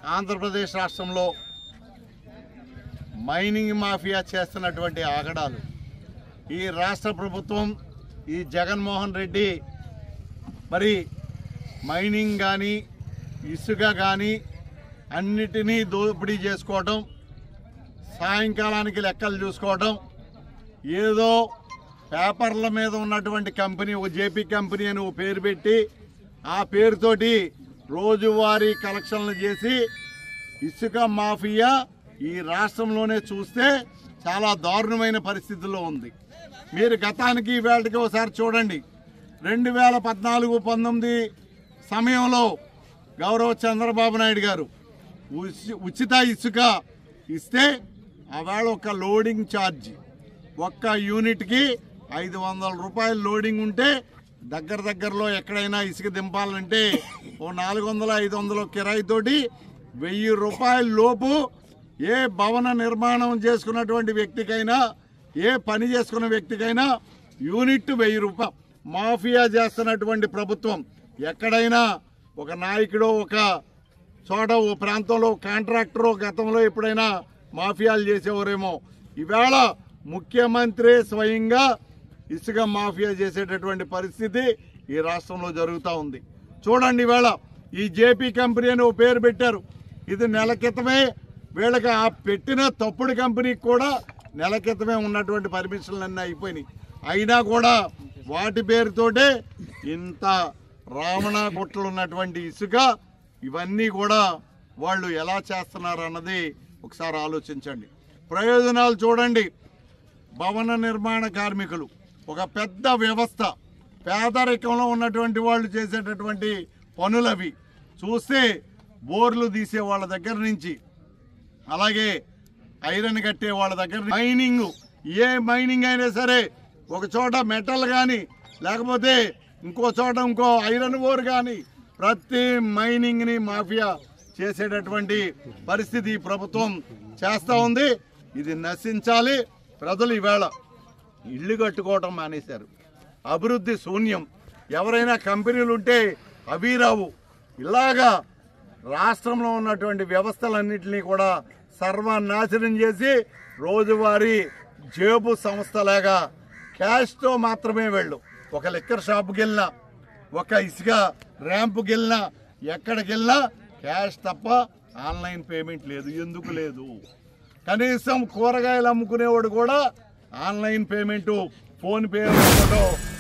ఆంధ్రప్రదేశ్ రాష్ట్రంలో mining mafia చేస్తున్నటువంటి ఆగడాలు ఈ రాష్ట్ర ప్రభుత్వం ఈ జగన్మోహన్ రెడ్డి మరి మైనింగ్ కానీ ఇసుక కానీ అన్నిటినీ దోపిడీ చేసుకోవటం సాయంకాలానికి లెక్కలు చూసుకోవటం ఏదో పేపర్ల మీద ఉన్నటువంటి కంపెనీ ఒక జేపీ కంపెనీ అని ఒక పేరు పెట్టి ఆ పేరుతోటి రోజువారీ కలెక్షన్లు చేసి ఇసుక మాఫియా ఈ రాష్ట్రంలోనే చూస్తే చాలా దారుణమైన పరిస్థితుల్లో ఉంది మీరు గతానికి వేళకి ఒకసారి చూడండి రెండు వేల పద్నాలుగు పంతొమ్మిది సమయంలో గౌరవ చంద్రబాబు నాయుడు గారు ఉచి- ఉచిత ఇసుక ఇస్తే ఆవేళ ఒక లోడింగ్ ఛార్జ్ ఒక్క యూనిట్కి ఐదు వందల రూపాయలు లోడింగ్ ఉంటే దగ్గర దగ్గరలో ఎక్కడైనా ఇసుక దింపాలంటే ఓ నాలుగు వందల ఐదు వందల కిరాయితోటి వెయ్యి రూపాయల లోపు ఏ భవన నిర్మాణం చేసుకున్నటువంటి వ్యక్తికైనా ఏ పని చేసుకున్న వ్యక్తికైనా యూనిట్ వెయ్యి రూపాయలు మాఫియా చేస్తున్నటువంటి ప్రభుత్వం ఎక్కడైనా ఒక నాయకుడు ఒక చోట ఓ ప్రాంతంలో కాంట్రాక్టర్ గతంలో ఎప్పుడైనా మాఫియాలు చేసేవారేమో ఈవేళ ముఖ్యమంత్రి స్వయంగా ఇసుక మాఫియా చేసేటటువంటి పరిస్థితి ఈ రాష్ట్రంలో జరుగుతూ ఉంది చూడండి ఈవేళ ఈ జేపీ కంపెనీ అని ఓ పేరు పెట్టారు ఇది నెల క్రితమే వీళ్ళకి ఆ పెట్టిన తప్పుడు కంపెనీకి కూడా నెల క్రితమే ఉన్నటువంటి పర్మిషన్లు అన్నీ అయిపోయినాయి అయినా కూడా వాటి పేరుతోటే ఇంత రావణ గుట్టలు ఉన్నటువంటి ఇసుక ఇవన్నీ కూడా వాళ్ళు ఎలా చేస్తున్నారు అన్నది ఒకసారి ఆలోచించండి ప్రయోజనాలు చూడండి భవన నిర్మాణ కార్మికులు ఒక పెద్ద వ్యవస్థ పేదరికంలో ఉన్నటువంటి వాళ్ళు చేసేటటువంటి పనులవి చూస్తే బోర్లు తీసే వాళ్ళ దగ్గర నుంచి అలాగే ఐరన్ కట్టే వాళ్ళ దగ్గర మైనింగ్ ఏ మైనింగ్ అయినా సరే ఒక చోట మెటల్ కానీ లేకపోతే ఇంకో చోట ఇంకో ఐరన్ ఓర్ కానీ ప్రతి మైనింగ్ని మాఫియా చేసేటటువంటి పరిస్థితి ఈ ప్రభుత్వం చేస్తూ ఉంది ఇది నశించాలి ప్రజలు ఈవేళ ఇల్లు కట్టుకోవటం మానేశారు అభివృద్ధి శూన్యం ఎవరైనా కంపెనీలు ఉంటే అవి రావు ఇలాగా రాష్ట్రంలో ఉన్నటువంటి వ్యవస్థలన్నింటినీ కూడా సర్వనాశనం చేసి రోజువారీ జేబు సంస్థలాగా క్యాష్తో మాత్రమే వెళ్ళు ఒక లిక్కర్ షాప్కి వెళ్ళినా ఒక ఇసుక ర్యాంపుకి వెళ్ళినా ఎక్కడికి వెళ్ళినా క్యాష్ తప్ప ఆన్లైన్ పేమెంట్ లేదు ఎందుకు లేదు కనీసం కూరగాయలు అమ్ముకునేవాడు కూడా ఆన్లైన్ పేమెంట్ ఫోన్ పే